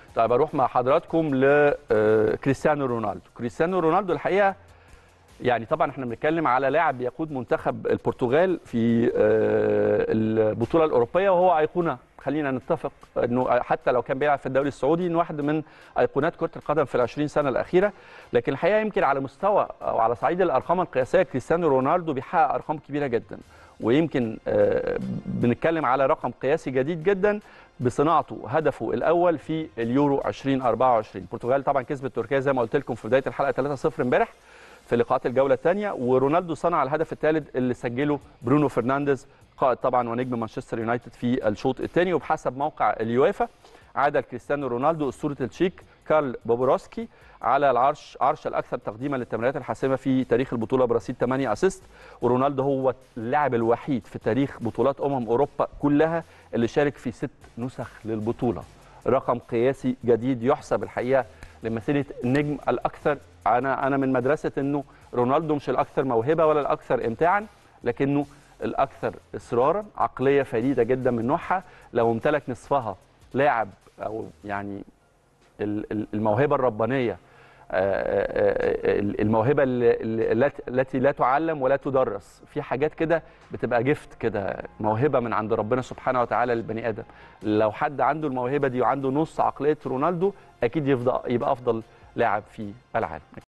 طيب اروح مع حضراتكم لكريستيانو رونالدو كريستيانو رونالدو الحقيقه يعني طبعا احنا بنتكلم على لاعب يقود منتخب البرتغال في آه، البطوله الاوروبيه وهو ايقونه خلينا نتفق انه حتى لو كان بيلعب في الدوري السعودي انه واحد من ايقونات كره القدم في العشرين سنه الاخيره لكن الحقيقه يمكن على مستوى او على صعيد الارقام القياسيه كريستيانو رونالدو بيحقق ارقام كبيره جدا ويمكن آه، بنتكلم على رقم قياسي جديد جدا بصناعته هدفه الاول في اليورو 2024 البرتغال طبعا كسبت تركيا زي ما قلت لكم في بدايه الحلقه 3-0 امبارح في لقاءات الجوله الثانيه ورونالدو صنع الهدف الثالث اللي سجله برونو فرنانديز قائد طبعا ونجم مانشستر يونايتد في الشوط الثاني وبحسب موقع اليويفا عاد كريستيانو رونالدو اسطوره التشيك كارل بوبروسكي على العرش عرش الاكثر تقديما للتمريرات الحاسمه في تاريخ البطوله برصيد 8 اسيست ورونالدو هو اللاعب الوحيد في تاريخ بطولات امم اوروبا كلها اللي شارك في ست نسخ للبطوله رقم قياسي جديد يحسب الحقيقه لمسيره النجم الاكثر انا انا من مدرسه انه رونالدو مش الاكثر موهبه ولا الاكثر امتاعا لكنه الاكثر اصرارا عقليه فريده جدا من نوعها لو امتلك نصفها لاعب او يعني ال- ال- الموهبه الربانيه آه، آه، آه، الموهبه اللي- اللي- التي لا تعلم ولا تدرس في حاجات كده بتبقى جفت كده موهبه من عند ربنا سبحانه وتعالى للبني ادم لو حد عنده الموهبه دي وعنده نص عقليه رونالدو اكيد يفضل يبقى افضل لاعب في العالم